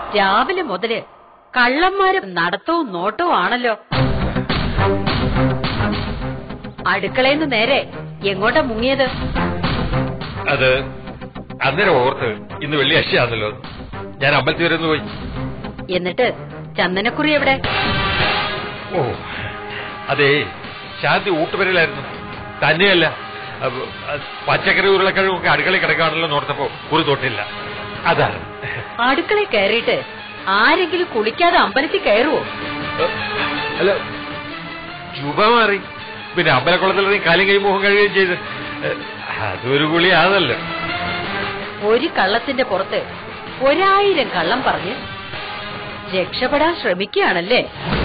രാവിലെ മുതല് കള്ളന്മാര് നടത്തവും നോട്ടവും ആണല്ലോ അടുക്കളയിന്ന് നേരെ എങ്ങോട്ടാ മുങ്ങിയത് അത് അന്നേരം ഓർത്ത് ഇന്ന് വെള്ളിയാഴ്ചയാണല്ലോ ഞാൻ അമ്പലത്തിൽ വരെ ഒന്ന് പോയി എന്നിട്ട് ചന്ദനക്കുറി എവിടെ ഓ അതേ ശാന്തി ഊട്ടുപരയിലായിരുന്നു തന്നെയല്ല അപ്പൊ, അത് പച്ചക്കറി ഉരുളക്കിഴങ്ങൊക്കെ അടുക്കളയിൽ കിടക്കാണല്ലോ നോർത്തപ്പോ ഒരു തൊട്ടില്ല അതാണ് അടുക്കളയിൽ കയറിയിട്ട് ആരെങ്കിലും കുളിക്കാതെ അമ്പലത്തിൽ കയറുവോ അല്ല രൂപ മാറി പിന്നെ അമ്പലക്കുളത്തിൽ കാലും കൈ മുഖം കഴുകുകയും ചെയ്ത് അതൊരു ഗുളിയാണല്ലോ ഒരു കള്ളത്തിന്റെ പുറത്ത് ഒരായിരം കള്ളം പറഞ്ഞ് രക്ഷപ്പെടാൻ ശ്രമിക്കുകയാണല്ലേ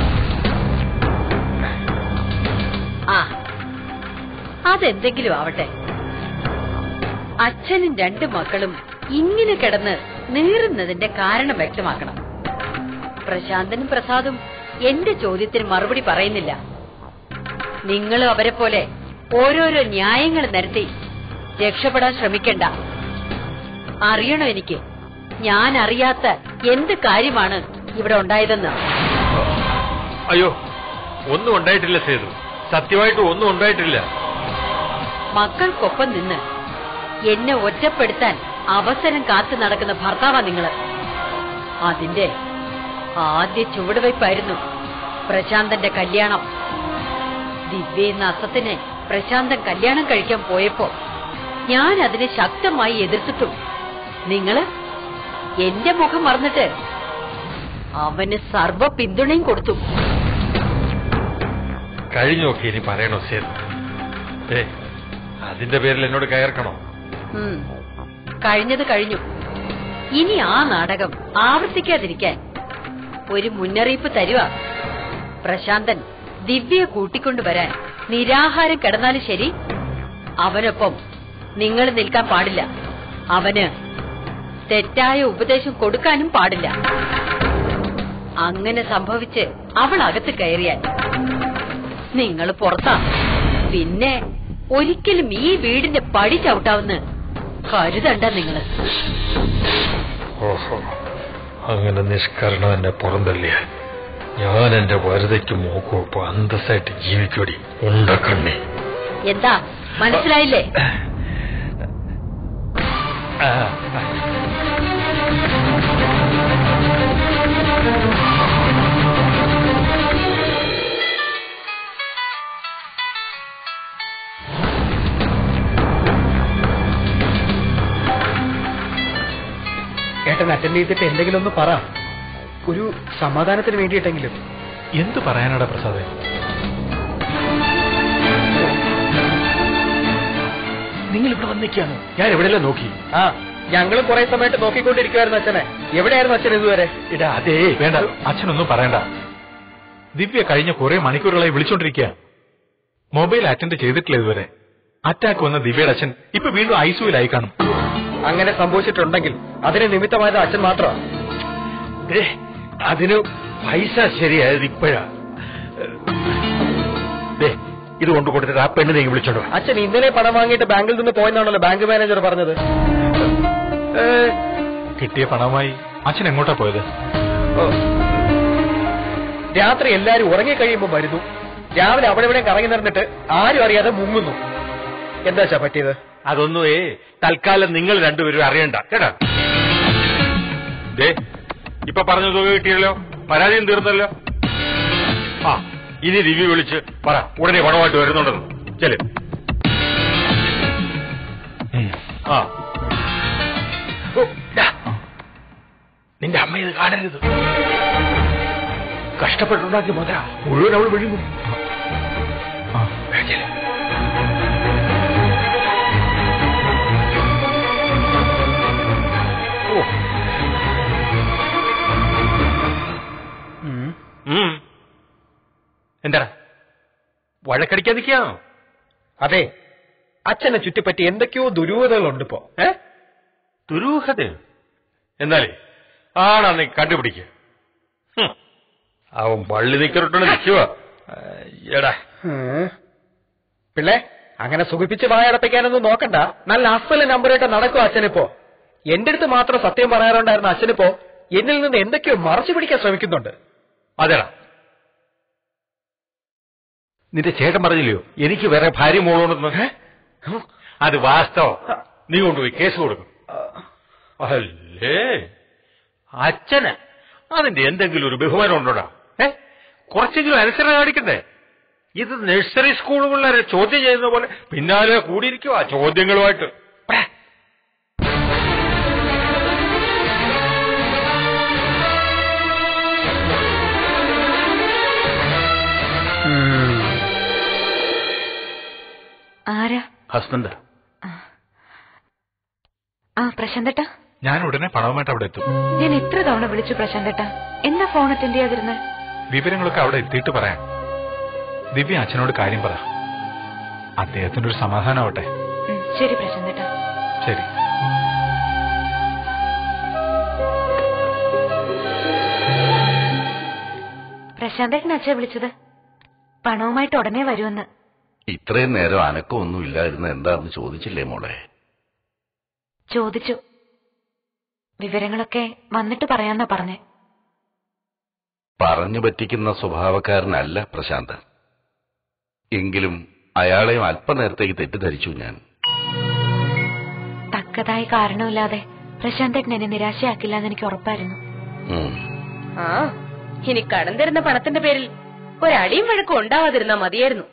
ആ അതെന്തെങ്കിലും ആവട്ടെ അച്ഛനും രണ്ട് മക്കളും ഇങ്ങനെ കിടന്ന് നീറുന്നതിന്റെ കാരണം വ്യക്തമാക്കണം പ്രശാന്തനും പ്രസാദും എന്റെ ചോദ്യത്തിന് മറുപടി പറയുന്നില്ല നിങ്ങളും അവരെ പോലെ ഓരോരോ ന്യായങ്ങൾ നിരത്തി രക്ഷപ്പെടാൻ ശ്രമിക്കണ്ട അറിയണോ എനിക്ക് ഞാൻ അറിയാത്ത എന്ത് കാര്യമാണ് ഇവിടെ ഉണ്ടായതെന്ന് അയ്യോ ഒന്നും ഉണ്ടായിട്ടില്ല സേതു സത്യമായിട്ട് ഒന്നും ഉണ്ടായിട്ടില്ല മക്കൾക്കൊപ്പം നിന്ന് എന്നെ ഒറ്റപ്പെടുത്താൻ അവസരം കാത്തു നടക്കുന്ന ഭർത്താവാ നിങ്ങള് അതിന്റെ ആദ്യ ചുവടുവയ്പായിരുന്നു പ്രശാന്തന്റെ കല്യാണം ദിവ്യ എന്ന അസത്തിനെ പ്രശാന്തൻ കല്യാണം കഴിക്കാൻ പോയപ്പോ ഞാൻ അതിനെ ശക്തമായി എതിർത്തിട്ടും നിങ്ങള് എന്റെ മുഖം മറന്നിട്ട് അവന് സർവ പിന്തുണയും കൊടുത്തു കഴിഞ്ഞൊക്കെ ഇനി പറയണോ സേതു ഏ അതിന്റെ പേരിൽ എന്നോട് കയർക്കണോ ഉം. കഴിഞ്ഞത് കഴിഞ്ഞു ഇനി ആ നാടകം ആവർത്തിക്കാതിരിക്കാൻ ഒരു മുന്നറിയിപ്പ് തരുക പ്രശാന്തൻ ദിവ്യയെ കൂട്ടിക്കൊണ്ടുവരാൻ നിരാഹാരം കിടന്നാലും ശരി അവനൊപ്പം നിങ്ങൾ നിൽക്കാൻ പാടില്ല അവന് തെറ്റായ ഉപദേശം കൊടുക്കാനും പാടില്ല അങ്ങനെ സംഭവിച്ച് അവൾ അകത്ത് കയറിയാൽ നിങ്ങൾ പുറത്താ പിന്നെ ഒരിക്കലും ഈ വീടിന്റെ പടി ചവിട്ടാവുന്ന കരുതണ്ട നിങ്ങള് ഓഹോ അങ്ങനെ നിഷ്കരണം എന്നെ പുറന്തള്ളിയാൽ ഞാൻ എന്റെ വരതയ്ക്ക് മോക്കുവപ്പോ അന്തസ്സായിട്ട് ജീവിക്കൂടി ഉണ്ടക്കണ്ണി എന്താ മനസ്സിലായില്ലേ ആ, ഏട്ടൻ അറ്റൻഡ് ചെയ്തിട്ട് എന്തെങ്കിലും ഒന്ന് പറ ഒരു സമാധാനത്തിന് വേണ്ടിയിട്ടെങ്കിലും എന്ത് പറയാനാടാ പ്രസാദേ നിങ്ങൾ ഇവിടെ വന്നിരിക്കാണ് ഞാൻ എവിടെയെല്ലാം നോക്കി ആ ഞങ്ങളും കുറെ സമയത്ത് നോക്കിക്കൊണ്ടിരിക്കുവായിരുന്നു അച്ഛനെ എവിടെയായിരുന്നു അച്ഛൻ ഇതുവരെ ഇടാ അതേ വേണ്ട അച്ഛനൊന്നും പറയണ്ട ദിവ്യ കഴിഞ്ഞ കുറെ മണിക്കൂറുകളായി വിളിച്ചോണ്ടിരിക്കുക മൊബൈൽ അറ്റൻഡ് ചെയ്തിട്ടില്ല ഇതുവരെ അറ്റാക്ക് വന്ന ദിവ്യയുടെ അച്ഛൻ ഇപ്പൊ വീണ്ടും ഐസുവിലായി കാണും അങ്ങനെ സംഭവിച്ചിട്ടുണ്ടെങ്കിൽ അതിന് നിമിത്തമായത് അച്ഛൻ മാത്രമാണ് ദേ, അതിന് പൈസ ശരിയായത് ഇപ്പോഴാ ദേ, ഇത് കൊണ്ടു കൊടുത്തിട്ട് ആ പെണ്ണ് നീ വിളിച്ചോണ്ട് വാ. അച്ഛൻ ഇന്നലെ പണം വാങ്ങിയിട്ട് ബാങ്കിൽ നിന്ന് പോയെന്നാണല്ലോ ബാങ്ക് മാനേജർ പറഞ്ഞത് ഏ, കിട്ടിയ പണവുമായി അച്ഛൻ എങ്ങോട്ടാ പോയത് ഓ. രാത്രി എല്ലാരും ഉറങ്ങിക്കഴിയുമ്പോ വരുന്നു രാവിലെ അവിടെ ഇവിടെ കറങ്ങി നടന്നിട്ട് ആരും അറിയാതെ മുങ്ങുന്നു എന്താ അച്ഛാ പറ്റിയത് അതൊന്നും ഏ തൽക്കാലം നിങ്ങൾ രണ്ടുപേരും അറിയണ്ട കേട്ടാ ദേ ഇപ്പൊ പറഞ്ഞ തുക കിട്ടിയല്ലോ പരാതിയും തീർന്നല്ലോ ആ ഇനി ദിവ്യ വിളിച്ച് പറ ഉടനെ പണമായിട്ട് വരുന്നുണ്ടെന്ന് ചെല് ഉം. ആ ഓ, ഡാ. നിന്റെ അമ്മ ഇത് കാണരുത് കഷ്ടപ്പെട്ടുണ്ടാക്കിയ മുതല മുഴുവൻ അവൾ വിഴുങ്ങും ആ. വേഗം ചെല്ല്. ഓ ഉം. എന്താ വഴക്കടിക്കാതിരിക്കാണോ അതെ അച്ഛനെ ചുറ്റിപ്പറ്റി എന്തൊക്കെയോ ദുരൂഹതകളുണ്ട് ഇപ്പോ ഏ ദുരൂഹത എന്നാലേ ആണാ നീ കണ്ടുപിടിക്കുക ഹും. അവൻ പള്ളി നിക്കറിട്ടോണ്ട് നിൽക്കുക എടാ ഉം. പിള്ളേ അങ്ങനെ സുഖിപ്പിച്ച് വായടപ്പിക്കാനൊന്നും നോക്കണ്ട നല്ല അസല് നമ്പറായിട്ട് നടക്കും അച്ഛനിപ്പോ എന്റെ അടുത്ത് മാത്രം സത്യം പറയാറുണ്ടായിരുന്ന അച്ഛനിപ്പോ എന്നിൽ നിന്ന് എന്തൊക്കെയോ മറച്ചു പിടിക്കാൻ ശ്രമിക്കുന്നുണ്ട് അതെടാ നിന്റെ ചേട്ടൻ പറഞ്ഞില്ലയോ എനിക്ക് വേറെ ഭാര്യ മോളോണെന്ന് അത് വാസ്തവം നീ കൊണ്ടുപോയി കേസ് കൊടുക്കും അല്ലേ അച്ഛന് അതിന്റെ എന്തെങ്കിലും ഒരു ബഹുമാനം ഉണ്ടോടാ ഏ കുറച്ചെങ്കിലും അനുസരണ കാണിക്കണ്ടേ ഇത് നഴ്സറി സ്കൂൾ പിള്ളേരെ ചോദ്യം ചെയ്യുന്ന പോലെ പിന്നാലെ കൂടിയിരിക്കുവാ ചോദ്യങ്ങളുമായിട്ട് പ്രെ. ആരാ ഹസ്ബൻഡ് ആ പ്രശാന്തേട്ടാ ഞാൻ ഉടനെ പണവുമായിട്ട് അവിടെ എത്തും ഞാൻ എത്ര തവണ വിളിച്ചു പ്രശാന്തേട്ടാ എന്താ ഫോൺ അറ്റൻഡ് ചെയ്യാതിരുന്നത് വിവരങ്ങളൊക്കെ അവിടെ എത്തിയിട്ട് പറയാം ദിവ്യ അച്ഛനോട് കാര്യം പറ അദ്ദേഹത്തിന്റെ ഒരു സമാധാനമാവട്ടെ ഉം, ശരി പ്രശാന്തേട്ടാ ശരി പ്രശാന്തേട്ടൻ അച്ഛാ വിളിച്ചത് പണവുമായിട്ട് ഉടനെ വരുമെന്ന് ഇത്രയും നേരം അനക്കമൊന്നും ഇല്ലായിരുന്ന എന്താന്ന് ചോദിച്ചില്ലേ മോളെ ചോദിച്ചു വിവരങ്ങളൊക്കെ വന്നിട്ട് പറയാന്നാ പറഞ്ഞേ പറഞ്ഞു പറ്റിക്കുന്ന സ്വഭാവക്കാരനല്ല പ്രശാന്ത് എങ്കിലും അയാളെയും അല്പനേരത്തേക്ക് തെറ്റിദ്ധരിച്ചു ഞാൻ തക്കതായ കാരണമില്ലാതെ പ്രശാന്തേട്ടൻ എന്നെ നിരാശയാക്കില്ല എന്ന് എനിക്ക് ഉറപ്പായിരുന്നു ഉം. ആ ഇനി കടം തരുന്ന പണത്തിന്റെ പേരിൽ ഒരടിയും വഴക്കും ഉണ്ടാവാതിരുന്നാ മതിയായിരുന്നു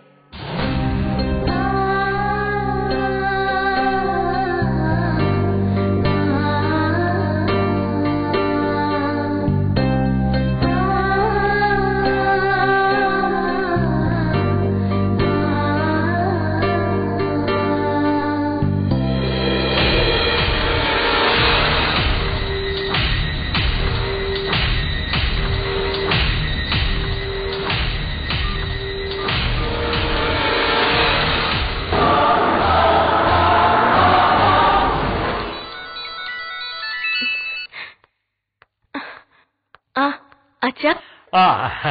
ആ അച്ഛാ ആ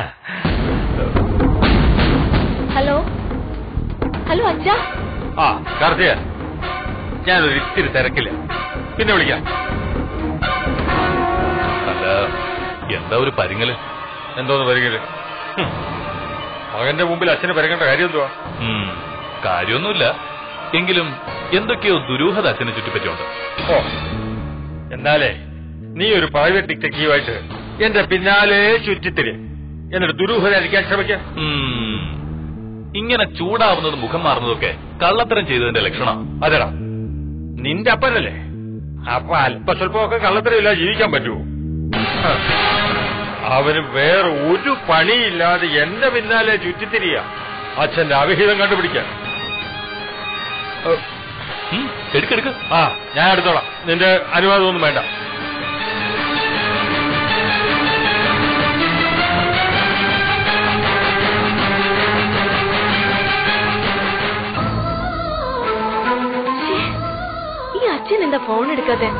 ഹലോ ഹലോ അച്ഛാ ആ കാർത്തിക ഞാനൊരു ഇത്തിരി തിരക്കില്ല പിന്നെ വിളിക്കാം അല്ല എന്താ ഒരു പരിങ്ങല് എന്തോന്ന് പരിഗണന മകന്റെ മുമ്പിൽ അച്ഛന് പരിഗണേണ്ട കാര്യം എന്തുവാ ഉം, കാര്യമൊന്നുമില്ല എങ്കിലും എന്തൊക്കെയോ ദുരൂഹത അച്ഛനെ ചുറ്റിപ്പറ്റിയുണ്ട് ഓ എന്നാലേ നീ ഒരു പ്രൈവറ്റ് ഡിറ്റക്റ്റീവായിട്ട് എന്റെ പിന്നാലെ ചുറ്റിത്തിരി എന്നിട്ട് ദുരൂഹത അടിക്കാൻ ശ്രമിക്കാം ഉം, ഇങ്ങനെ ചൂടാവുന്നതും മുഖം മാറുന്നതൊക്കെ കള്ളത്തരം ചെയ്തതിന്റെ ലക്ഷണം അതെടാ നിന്റെ അപ്പനല്ലേ അപ്പൊ അല്പസ്വല്പമൊക്കെ കള്ളത്തരമില്ല ജീവിക്കാൻ പറ്റുമോ ഹ. അവന് വേറെ ഒരു പണിയില്ലാതെ എന്റെ പിന്നാലെ ചുറ്റിത്തിരിയ അച്ഛന്റെ അവിഹിതം കണ്ടുപിടിക്കാൻ ഏ, എടുക്കെടുക്ക് ആ ഞാൻ എടുത്തോളാം നിന്റെ അനുവാദമൊന്നും വേണ്ട ഈ അച്ഛൻ എന്താ ഫോൺ എടുക്കാതെ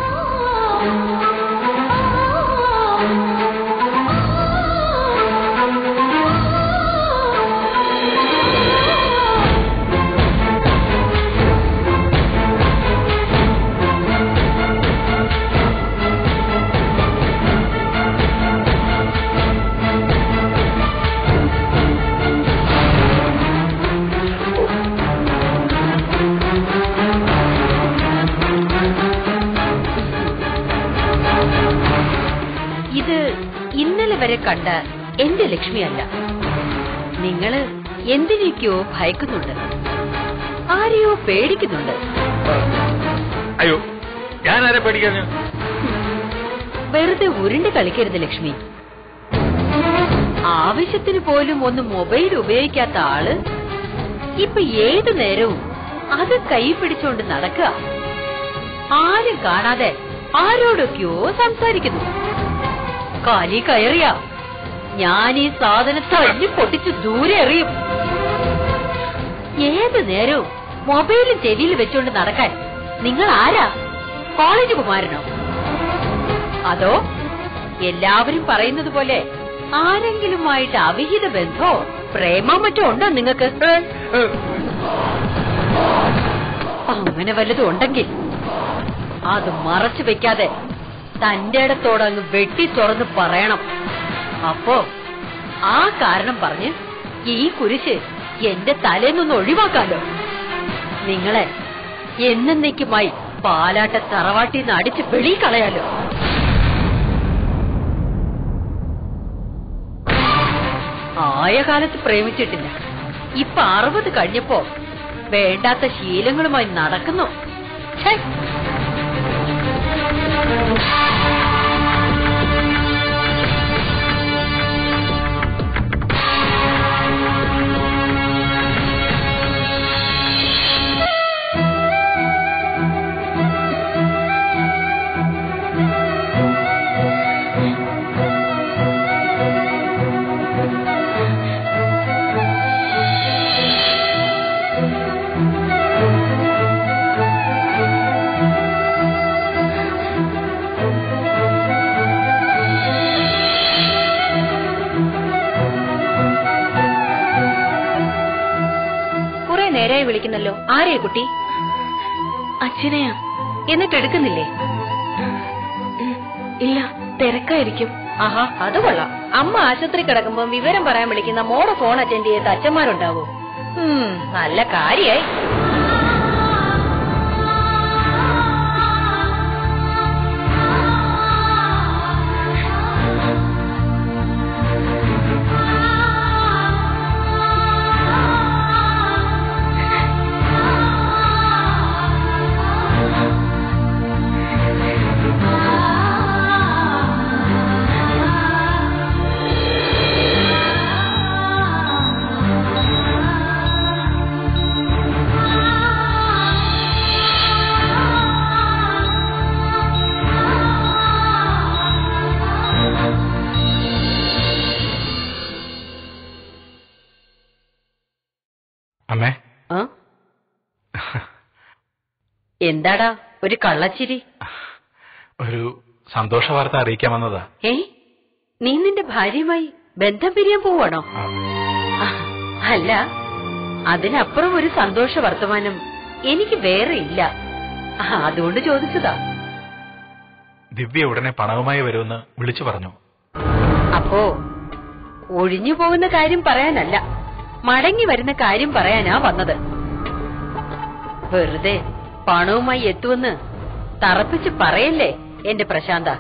ഇത് ഇന്നലെ വരെ കണ്ട എന്റെ ലക്ഷ്മിയല്ല നിങ്ങള് എന്തിനേക്കോ ഭയക്കുന്നുണ്ട് ആരെയോ പേടിക്കുന്നുണ്ട് അയ്യോ ഞാൻ ആരെ പേടിക്കാഞ്ഞു വെറുതെ ഉരുണ്ട് കളിക്കരുത് ലക്ഷ്മി ആവശ്യത്തിന് പോലും ഒന്ന് മൊബൈൽ ഉപയോഗിക്കാത്ത ആള് ഇപ്പൊ ഏതു നേരവും അത് കൈ പിടിച്ചോണ്ട് നടക്കുക ആരും കാണാതെ ആരോടൊക്കെയോ സംസാരിക്കുന്നു കാലി കയറിയ ഞാൻ ഈ സാധനം തല്ലി പൊട്ടിച്ച് ദൂരെ എറിയും ഏത് നേരവും മൊബൈലും ചെവിയിൽ വെച്ചോണ്ട് നടക്കാൻ നിങ്ങൾ ആരാ കോളേജ് കുമാരനോ അതോ എല്ലാവരും പറയുന്നത് പോലെ ആരെങ്കിലുമായിട്ട് അവിഹിത ബന്ധോ പ്രേമോ മറ്റോ ഉണ്ടോ നിങ്ങൾക്ക് അങ്ങനെ വല്ലതും ഉണ്ടെങ്കിൽ അത് മറച്ചു വെക്കാതെ തന്റെ ഇടത്തോടെ അങ്ങ് വെട്ടി തുറന്ന് പറയണം അപ്പോ ആ കാരണം പറഞ്ഞ് ഈ കുരിശ് എന്റെ തലേന്നൊന്ന് ഒഴിവാക്കാലോ നിങ്ങളെ എന്നേക്കുമായി പാലാട്ട തറവാട്ടിൽ നിന്ന് അടിച്ച് വെളി കളയാലോ ആയ കാലത്ത് പ്രേമിച്ചിട്ടില്ല ഇപ്പൊ അറുപത് കഴിഞ്ഞപ്പോ വേണ്ടാത്ത ശീലങ്ങളുമായി നടക്കുന്നു ഛേ കുറെ നേരായി വിളിക്കുന്നല്ലോ ആരെയാ കുട്ടി അച്ഛനെയാ എന്നിട്ട് എടുക്കുന്നില്ലേ ഉം, ഇല്ല തിരക്കായിരിക്കും ആഹാ അത് കൊള്ളാം അമ്മ ആശുപത്രി കിടക്കുമ്പോ വിവരം പറയാൻ വിളിക്കുന്ന മോടെ ഫോൺ അറ്റൻഡ് ചെയ്ത അച്ഛന്മാരുണ്ടാവോ ഉം, നല്ല കാര്യായി അമ്മേ ആ? എന്താടാ ഒരു കള്ളച്ചിരി ഒരു സന്തോഷ വാർത്ത അറിയിക്കാൻ വന്നതാ ഏ നീ നിന്റെ ഭാര്യയുമായി ബന്ധം പിരിയാൻ പോവാണോ ആ, ആ, അല്ല അതിനപ്പുറം ഒരു സന്തോഷ വർത്തമാനം എനിക്ക് വേറെ ഇല്ല ആ, അതുകൊണ്ട് ചോദിച്ചതാ ദിവ്യ ഉടനെ പണവുമായി വരുമെന്ന് വിളിച്ചു പറഞ്ഞു അപ്പോ ഒഴിഞ്ഞു പോകുന്ന കാര്യം പറയാനല്ല മടങ്ങി വരുന്ന കാര്യം പറയാനാ വന്നത് വെറുതെ പണവുമായി എത്തുമെന്ന് തറപ്പിച്ച് പറയല്ലേ എന്റെ പ്രശാന്ത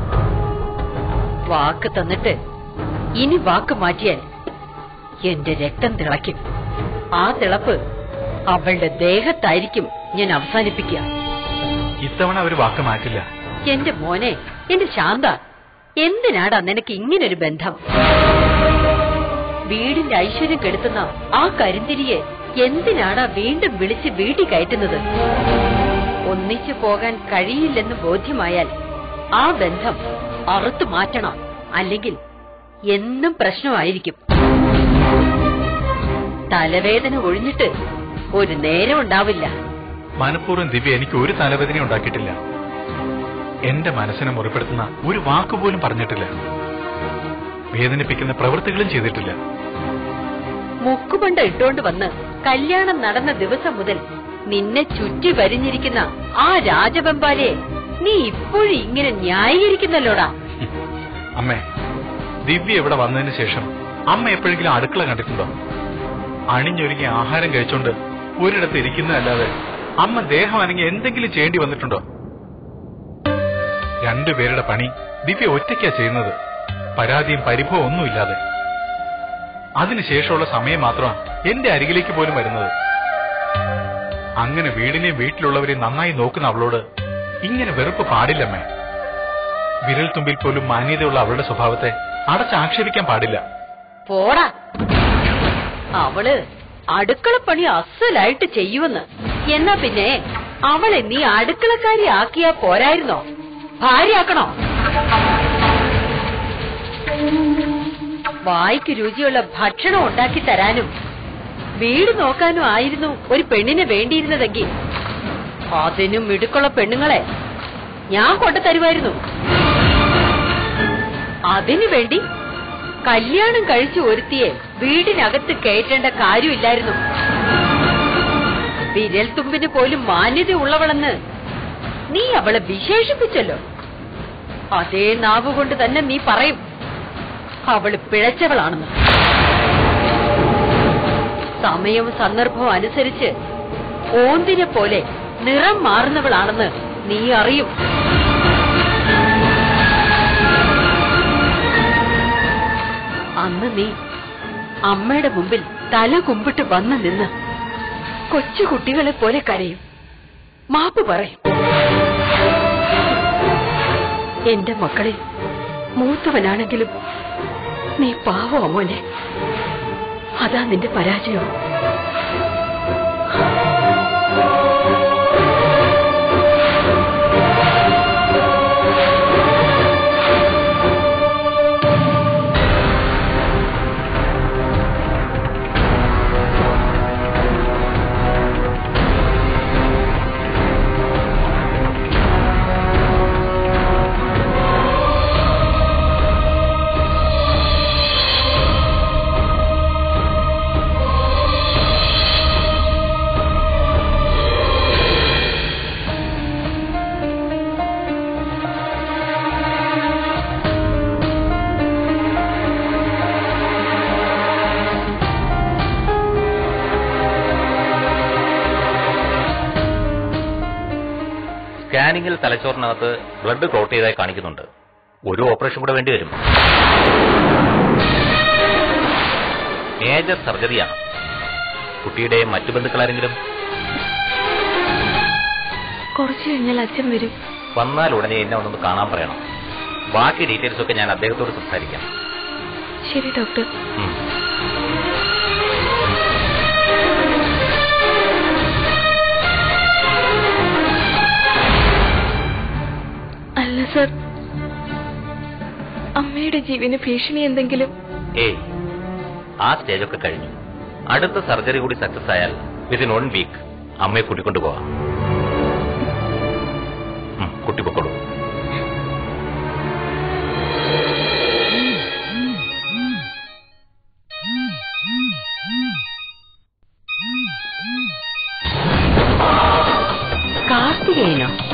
വാക്ക് തന്നിട്ട് ഇനി വാക്ക് മാറ്റിയാൽ എന്റെ രക്തം തിളയ്ക്കും ആ തിളപ്പ് അവളുടെ ദേഹത്തായിരിക്കും ഞാൻ അവസാനിപ്പിക്കുക ഇത്തവണ അവർ വാക്ക് മാറ്റില്ല എന്റെ മോനെ എന്റെ ശാന്ത എന്തിനാടാ നിനക്ക് ഇങ്ങനൊരു ബന്ധം വീടിന്റെ ഐശ്വര്യം കെടുത്തുന്ന ആ കരിന്തിരിയെ എന്തിനാടാ വീണ്ടും വിളിച്ച് വീട്ടിൽ കയറ്റുന്നത് ഒന്നിച്ചു പോകാൻ കഴിയില്ലെന്ന് ബോധ്യമായാൽ ആ ബന്ധം അറുത്തു മാറ്റണം അല്ലെങ്കിൽ എന്നും പ്രശ്നമായിരിക്കും തലവേദന ഒഴിഞ്ഞിട്ട് ഒരു നേരം ഉണ്ടാവില്ല മനഃപൂർവ്വം ദിവ്യ എനിക്ക് ഒരു തലവേദന ഉണ്ടാക്കിയിട്ടില്ല എന്റെ മനസ്സിനെ മുറിപ്പെടുത്തുന്ന ഒരു വാക്കുപോലും പറഞ്ഞിട്ടില്ല വേദനിപ്പിക്കുന്ന പ്രവൃത്തികളും ചെയ്തിട്ടില്ല മുക്കുപണ്ട ഇട്ടോണ്ട് വന്ന് കല്യാണം നടന്ന ദിവസം മുതൽ നിന്നെ ചുറ്റി വരിഞ്ഞിരിക്കുന്ന ആ രാജവെമ്പാലയെ നീ ഇപ്പോഴും ഇങ്ങനെ ന്യായീകരിക്കുന്നല്ലോടാ അമ്മേ ദിവ്യ ഇവിടെ വന്നതിന് ശേഷം അമ്മ എപ്പോഴെങ്കിലും അടുക്കള കണ്ടിട്ടുണ്ടോ അണിഞ്ഞൊരുങ്ങി ആഹാരം കഴിച്ചോണ്ട് ഒരിടത്ത് ഇരിക്കുന്നതല്ലാതെ അമ്മ ദേഹം അനങ്ങി എന്തെങ്കിലും ചെയ്യേണ്ടി വന്നിട്ടുണ്ടോ രണ്ടുപേരുടെ പണി ദിവ്യ ഒറ്റയ്ക്കാ ചെയ്യുന്നത് പരാതിയും പരിഭവം ഒന്നുമില്ലാതെ അതിനുശേഷമുള്ള സമയം മാത്രമാണ് എന്റെ അരികിലേക്ക് പോലും വരുന്നത് അങ്ങനെ വീടിനെയും വീട്ടിലുള്ളവരെയും നന്നായി നോക്കുന്ന അവളോട് ഇങ്ങനെ വെറുപ്പ് പാടില്ലമ്മേ വിരൽ തുമ്പിൽ പോലും മാന്യതയുള്ള അവളുടെ സ്വഭാവത്തെ അടച്ചാക്ഷേപിക്കാൻ പാടില്ല പോടാ അവള് അടുക്കളപ്പണി അസലായിട്ട് ചെയ്യുമെന്ന് എന്നാ പിന്നെ അവളെ നീ അടുക്കളക്കാരി ആക്കിയാ പോരായിരുന്നോ ഭാര്യയാക്കണോ വായിക്ക് രുചിയുള്ള ഭക്ഷണം ഉണ്ടാക്കി തരാനും വീട് നോക്കാനും ആയിരുന്നു ഒരു പെണ്ണിനെ വേണ്ടിയിരുന്നതെങ്കിൽ അതിനും മിടുക്കുള്ള പെണ്ണുങ്ങളെ ഞാൻ കൊണ്ടു തരുമായിരുന്നു അതിനു വേണ്ടി കല്യാണം കഴിച്ചു ഒരുത്തിയെ വീടിനകത്ത് കയറ്റേണ്ട കാര്യമില്ലായിരുന്നു വിരൽ തുമ്പിന് പോലും മാന്യത ഉള്ളവളെന്ന് നീ അവളെ വിശേഷിപ്പിച്ചല്ലോ അതേ നാവ് കൊണ്ട് തന്നെ നീ പറയും അവള് പിഴച്ചവളാണെന്ന് സമയവും സന്ദർഭവും അനുസരിച്ച് ഓന്തിനെ പോലെ നിറം മാറുന്നവളാണെന്ന് നീ അറിയും അന്ന് നീ അമ്മയുടെ മുമ്പിൽ തല കുമ്പിട്ട് വന്നു നിന്ന് കൊച്ചു കുട്ടികളെ പോലെ കരയും മാപ്പ് പറയും എന്റെ മക്കളിൽ മൂത്തവനാണെങ്കിലും നീ പാവോ മോനെ അതാ നിന്റെ പരാജയം സ്കാനിങ്ങിൽ തലച്ചോറിനകത്ത് ബ്ലഡ് ക്ലോട്ട് ചെയ്തായി കാണിക്കുന്നുണ്ട് ഒരു ഓപ്പറേഷൻ കൂടെ വേണ്ടിവരും മേജർ സർജറിയാണ് കുട്ടിയുടെ മറ്റു ബന്ധുക്കളാരെങ്കിലും കുറച്ചു കഴിഞ്ഞാൽ അച്ഛൻ വരും വന്നാൽ ഉടനെ എന്നെ ഒന്നൊന്ന് കാണാൻ പറയണം ബാക്കി ഡീറ്റെയിൽസ് ഒക്കെ ഞാൻ അദ്ദേഹത്തോട് സംസാരിക്കാം ശരി ഡോക്ടർ ഉം. അല്ല സർ അമ്മയുടെ ജീവന് ഭീഷണി എന്തെങ്കിലും ഏയ് ആ സ്റ്റേജൊക്കെ കഴിഞ്ഞു അടുത്ത സർജറി കൂടി സക്സസ് ആയാൽ വിതിൻ വൺ വീക്ക് അമ്മയെ കൂട്ടിക്കൊണ്ടു പോവാം ഉം, കുട്ടി പൊക്കോളൂ കാർത്തികേയനോ